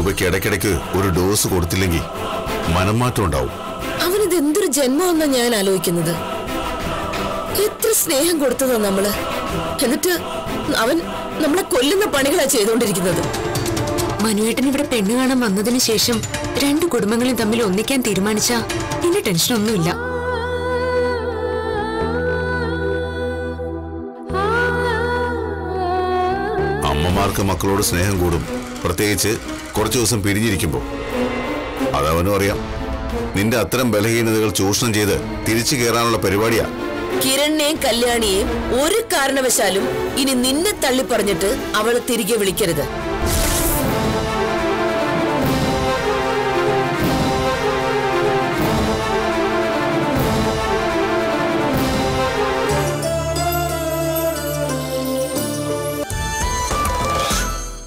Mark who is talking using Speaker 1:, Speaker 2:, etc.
Speaker 1: രൂപയ്ക്ക് ഇടയ്ക്കിടയ്ക്ക് ഒരു ഡോസ് കൊടുത്തില്ലെങ്കിൽ മനംമാറ്റം ഉണ്ടാവും
Speaker 2: അവനിത് എന്തൊരു ജന്മമെന്നാ ഞാൻ ആലോചിക്കുന്നത് എത്ര സ്നേഹം കൊടുത്തതാ നമ്മള് എന്നിട്ട് അവൻ നമ്മളെ കൊല്ലുന്ന പണികളാ ചെയ്തുകൊണ്ടിരിക്കുന്നത്
Speaker 3: മനുവേട്ടൻ ഇവിടെ പെണ്ണ് കാണാൻ വന്നതിന് ശേഷം രണ്ടു കുടുംബങ്ങളും തമ്മിൽ ഒന്നിക്കാൻ തീരുമാനിച്ച പിന്നെ ടെൻഷനൊന്നുമില്ല
Speaker 1: അമ്മമാർക്ക് മക്കളോട് സ്നേഹം കൂടും പ്രത്യേകിച്ച് കുറച്ചു ദിവസം പിരിഞ്ഞിരിക്കുമ്പോൾ അതവനും അറിയാം നിന്റെ അത്തരം ബലഹീനതകൾ ചൂഷണം ചെയ്ത് തിരിച്ചു കയറാനുള്ള പരിപാടിയാ
Speaker 2: കിരണിനെയും കല്യാണിയെയും ഒരു കാരണവശാലും ഇനി നിന്നെ തള്ളി പറഞ്ഞിട്ട് അവളെ തിരികെ വിളിക്കരുത്